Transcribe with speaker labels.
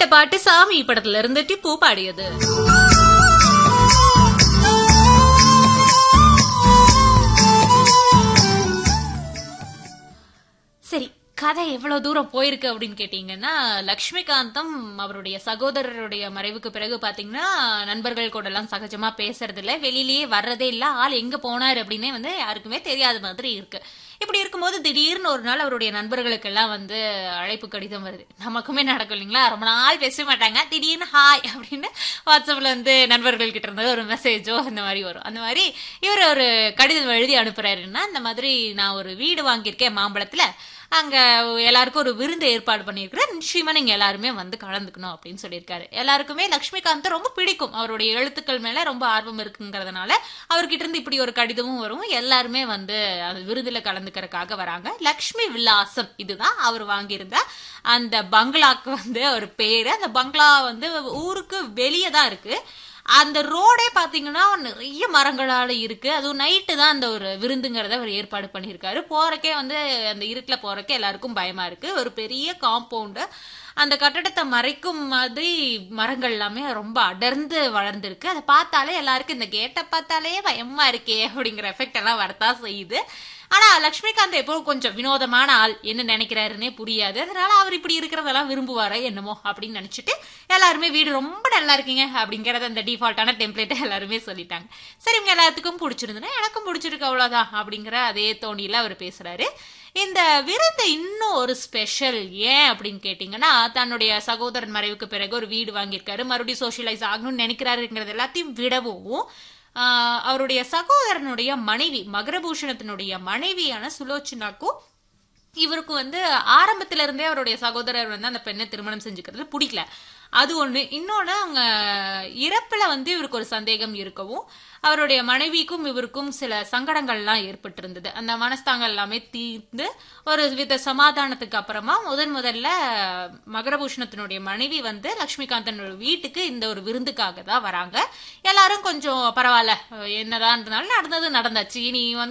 Speaker 1: பாட்டு சாமி படத்துல இருந்து டிப்பு பாடியது சரி கதை எவ்வளவு தூரம் போயிருக்கு அப்படின்னு கேட்டீங்கன்னா லக்ஷ்மிகாந்தம் அவருடைய சகோதரருடைய மறைவுக்கு பிறகு பாத்தீங்கன்னா நண்பர்கள் கூட எல்லாம் சகஜமா பேசுறது இல்ல வெளியிலேயே வர்றதே இல்ல ஆள் எங்க போனாரு அப்படின்னே வந்து யாருக்குமே தெரியாத மாதிரி இருக்கு இப்படி இருக்கும்போது திடீர்னு ஒரு நாள் அவருடைய நண்பர்களுக்கு எல்லாம் வந்து அழைப்பு கடிதம் வருது நமக்குமே நடக்கும் இல்லைங்களா ரொம்ப நாள் பேச மாட்டாங்க திடீர்னு ஹாய் அப்படின்னு வாட்ஸ்அப்ல வந்து நண்பர்கள் கிட்ட இருந்து ஒரு மெசேஜோ அந்த மாதிரி வரும் அந்த மாதிரி இவர் ஒரு கடிதம் எழுதி அனுப்புறாருன்னா இந்த மாதிரி நான் ஒரு வீடு வாங்கியிருக்கேன் மாம்பழத்துல அங்க எல்லாருக்கும் ஒரு விருந்து ஏற்பாடு பண்ணியிருக்கிறேன் நிச்சயமா நீங்க எல்லாருமே வந்து கலந்துக்கணும் அப்படின்னு சொல்லியிருக்காரு எல்லாருக்குமே லக்ஷ்மிகாந்த் ரொம்ப பிடிக்கும் அவருடைய எழுத்துக்கள் மேல ரொம்ப ஆர்வம் இருக்குங்கிறதுனால அவர்கிட்ட இருந்து இப்படி ஒரு கடிதமும் வரும் எல்லாருமே வந்து அந்த விருதுல கலந்துக்கிறதுக்காக வராங்க லக்ஷ்மி விலாசம் இதுதான் அவர் வாங்கியிருந்த அந்த பங்களாக்கு வந்து ஒரு பேரு அந்த பங்களா வந்து ஊருக்கு வெளியே தான் இருக்கு அந்த ரோடே பாத்தீங்கன்னா நிறைய மரங்களால இருக்கு அதுவும் நைட்டு தான் அந்த ஒரு விருந்துங்கிறத அவர் ஏற்பாடு பண்ணியிருக்காரு போறக்கே வந்து அந்த இருட்டில் போறக்கே எல்லாருக்கும் பயமா இருக்கு ஒரு பெரிய காம்பவுண்டு அந்த கட்டடத்தை மறைக்கும் மாதிரி மரங்கள் எல்லாமே ரொம்ப அடர்ந்து வளர்ந்துருக்கு அதை பார்த்தாலே எல்லாருக்கும் இந்த கேட்டை பார்த்தாலே பயமா இருக்கே அப்படிங்கிற எஃபெக்ட் எல்லாம் வரத்தான் செய்யுது ஆனா லக்ஷ்மிகாந்த் எப்போ கொஞ்சம் வினோதமான ஆள் என்ன நினைக்கிறாருன்னே புரியாது அதனால அவர் இப்படி இருக்கிறதெல்லாம் விரும்புவாரோ என்னமோ அப்படின்னு நினைச்சிட்டு எல்லாருமே வீடு ரொம்ப நல்லா இருக்கீங்க அப்படிங்கறத அந்த டிஃபால்ட்டான டெம்ப்ளேட்டை எல்லாருமே சொல்லிட்டாங்க சரி இவங்க எல்லாத்துக்கும் பிடிச்சிருந்துன்னா எனக்கும் பிடிச்சிருக்கு அவ்வளவுதான் அப்படிங்கிற அதே தோணியில அவர் பேசுறாரு இந்த விருந்து இன்னும் ஒரு ஸ்பெஷல் ஏன் அப்படின்னு கேட்டீங்கன்னா தன்னுடைய சகோதரன் மறைவுக்கு பிறகு ஒரு வீடு வாங்கியிருக்காரு மறுபடியும் சோஷியலைஸ் ஆகணும்னு நினைக்கிறாருங்கிறது எல்லாத்தையும் விடவும் ஆஹ் அவருடைய சகோதரனுடைய மனைவி மகரபூஷணத்தினுடைய மனைவியான சுலோச்சனாக்கும் இவருக்கு வந்து ஆரம்பத்துல இருந்தே அவருடைய சகோதரர் வந்து அந்த பெண்ணை திருமணம் செஞ்சுக்கிறது பிடிக்கல அது ஒண்ணு இன்னொன்னு அவங்க இறப்புல வந்து இவருக்கு ஒரு சந்தேகம் இருக்கவும் அவருடைய மனைவிக்கும் இவருக்கும் சில சங்கடங்கள்லாம் ஏற்பட்டிருந்தது அந்த மனஸ்தாங்கள் எல்லாமே தீர்ந்து ஒரு வித சமாதானத்துக்கு அப்புறமா முதன் முதல்ல மகரபூஷணத்தினுடைய மனைவி வந்து லட்சுமிகாந்தனோட வீட்டுக்கு இந்த ஒரு விருந்துக்காக தான் வராங்க எல்லாரும் கொஞ்சம் பரவாயில்ல என்னதான் இருந்தாலும் நடந்தது நடந்தாச்சு இனி வந்து